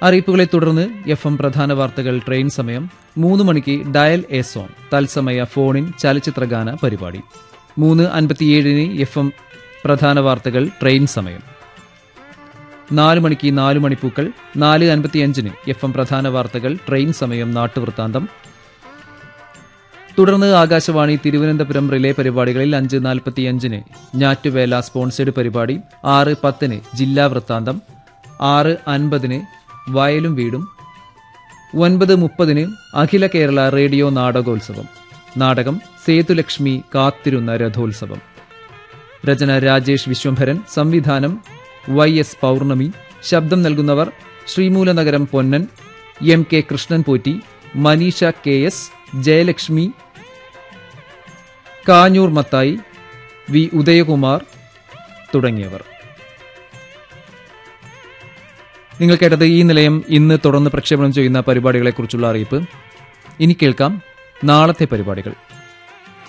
അറിയിപ്പുകളെ തുടർന്ന് F M പ്രധാന വാർത്തകൾ ട്രെയിൻ സമയം മൂന്ന് മണിക്ക് ഡയൽ എ സോൺ തത്സമയ ഫോണിൻ ചലച്ചിത്രഗാന പരിപാടി മൂന്ന് അൻപത്തിയേഴിന് എഫ് എം പ്രധാന വാർത്തകൾ ട്രെയിൻ സമയം നാല് മണിക്ക് നാല് മണിപ്പൂക്കൾ നാല് അൻപത്തിയഞ്ചിന് എഫ് എം പ്രധാന വാർത്തകൾ ട്രെയിൻ സമയം നാട്ടുവൃത്താന്തം തുടർന്ന് ആകാശവാണി തിരുവനന്തപുരം റിലേ പരിപാടികളിൽ അഞ്ച് നാൽപ്പത്തിയഞ്ചിന് ഞാറ്റുവേല സ്പോൺസേഡ് പരിപാടി ആറ് പത്തിന് ജില്ലാ വൃത്താന്തം ആറ് അൻപതിന് വയലും വീടും ഒൻപത് മുപ്പതിന് അഖില കേരള റേഡിയോ നാടകോത്സവം നാടകം സേതുലക്ഷ്മി കാത്തിരുന്ന രഥോത്സവം രചന രാജേഷ് വിശ്വംഭരൻ സംവിധാനം വൈ എസ് പൗർണമി ശബ്ദം നൽകുന്നവർ Sreemoolanagaram Ponnan M K Krishnan Potti Maneesha K S Jayalakshmi Kanjoor Mathai V Udayakumar തുടങ്ങിയവർ നിങ്ങൾ കേട്ടത് ഈ നിലയം ഇന്ന് തുടർന്ന് പ്രക്ഷേപണം ചെയ്യുന്ന പരിപാടികളെക്കുറിച്ചുള്ള അറിയിപ്പ് ഇനി കേൾക്കാം നാളത്തെ പരിപാടികൾ